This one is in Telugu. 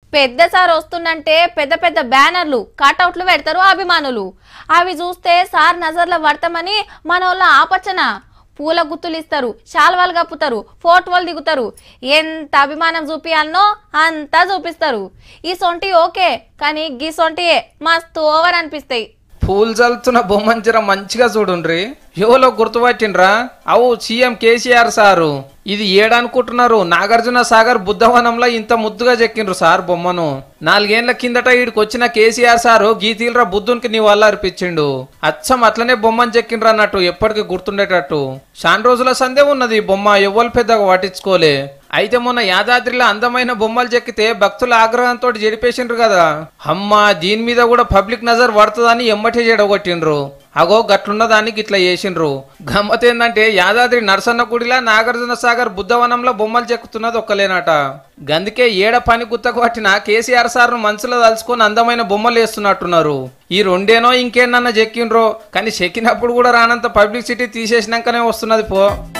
పెద్ద సార్ వస్తుందంటే పెద్ద పెద్ద బ్యానర్లు కటౌట్లు పెడతారు అభిమానులు అవి చూస్తే సార్ నజర్లో పడతామని మన వాళ్ళ ఆపచ్చన పూల గుత్తులు ఇస్తారు శాల్వాలు కప్పుతారు ఫోటోలు దిగుతారు ఎంత అభిమానం చూపియాలనో అంతా చూపిస్తారు ఈ సొంటి ఓకే కానీ గీ సొంటియే మస్తు ఓవర్ అనిపిస్తాయి పూలు చల్లుతున్న బొమ్మని జర మంచిగా చూడుండ్రి ఎవలో గుర్తుపట్టిండ్రా అవు సీఎం కేసీఆర్ సారు ఇది ఏడనుకుంటున్నారు నాగార్జున సాగర్ బుద్ధవనంలో ఇంత ముద్దుగా చెక్కిండ్రు సార్ బొమ్మను నాలుగేళ్ల కిందట ఈడికి వచ్చిన కేసీఆర్ సారు గీతీలరా బుద్ధునికి నీ వల్ల అర్పించిండు అచ్చం అట్లనే బొమ్మని చెక్కిండ్రు అన్నట్టు ఎప్పటికీ గుర్తుండేటట్టు చాలా రోజుల సందే ఉన్నది ఈ బొమ్మ ఎవ్వరు పెద్దగా పట్టించుకోలే అయితే మొన్న యాదాద్రిలో అందమైన బొమ్మలు చెక్కితే భక్తుల ఆగ్రహంతో చెడిపేసిండ్రు కదా అమ్మా దీని మీద కూడా పబ్లిక్ నజర్ పడుతుందని ఎమ్మటే చెడగొట్టిండ్రు అగో గట్లున్న దానికి ఇట్లా చేసిండ్రు గమ్మత్ ఏంటంటే యాదాద్రి నరసన్న గుడిలా నాగార్జున సాగర్ బుద్ధవనంలో బొమ్మలు చెక్కుతున్నది ఒక్కలేనట గందుకే ఏడ పని గుత్తకు పట్టిన కేసీఆర్ సార్ను మనసులో తలుచుకొని అందమైన బొమ్మలు వేస్తున్నట్టున్నారు ఈ రెండేనో ఇంకేనన్నా చెక్కిండ్రో కానీ చెక్కినప్పుడు కూడా రానంత పబ్లిసిటీ తీసేసినాకనే వస్తున్నది పో